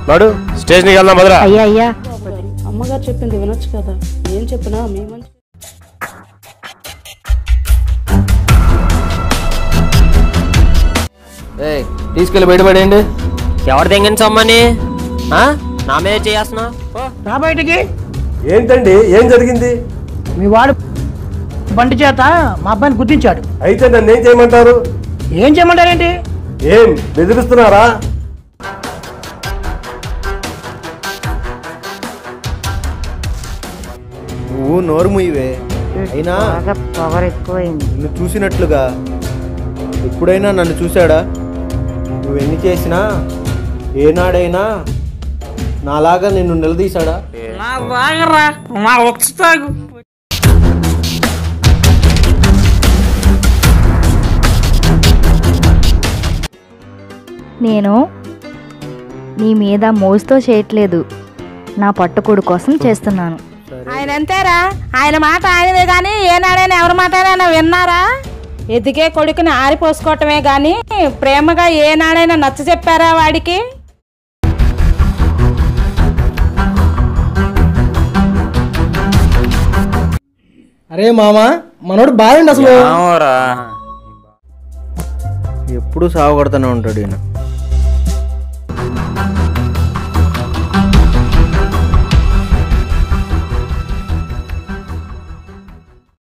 నాడు స్టేషన్కి వెళ్దాం భద్రా అయ్యా అయ్యా అమ్మగారు చెప్పింది వినొచ్చు కదా ఏం చెప్పినా మీ మంచి ఏయ్ తీసుకెళ్ళి బయటపడేయండి ఎవరు తెంగిన సొమ్మని ఆ? నా మీద చేస్తున్నావు రా బయటికి ఏంటండి ఏం జరిగింది మీ వాడు బండి చేత మా అబ్బాయిని గుర్తించాడు అయితే నన్ను ఏం చేయమంటారు ఏం చేయమంటారేంటి ఏం బెదిరిస్తున్నారా నువ్వు నోరు ముయ్యవే అయినా బాగా పవర్ ఎక్కువైంది నిన్ను చూసినట్లుగా ఎప్పుడైనా నన్ను చూశాడా నువ్వు ఎన్ని చేసినా ఏనాడైనా నాలాగా నిన్ను నిలదీశాడా నేను నీ మీద మోజుతో చేయట్లేదు నా పట్టుకోడు కోసం చేస్తున్నాను ఆయన అంతేరా ఆయన మాట ఆయనదే కానీ ఏనాడైనా ఎవరి మాట అయినా విన్నారా ఎదిగే కొడుకుని ఆరిపోసుకోవటమే గాని ప్రేమగా ఏనాడైనా నచ్చ చెప్పారా వాడికి అరే మామ మనోడు బాగుండి అసలు ఎప్పుడు సాగు కొడతానే ఉంటాడు ఈయన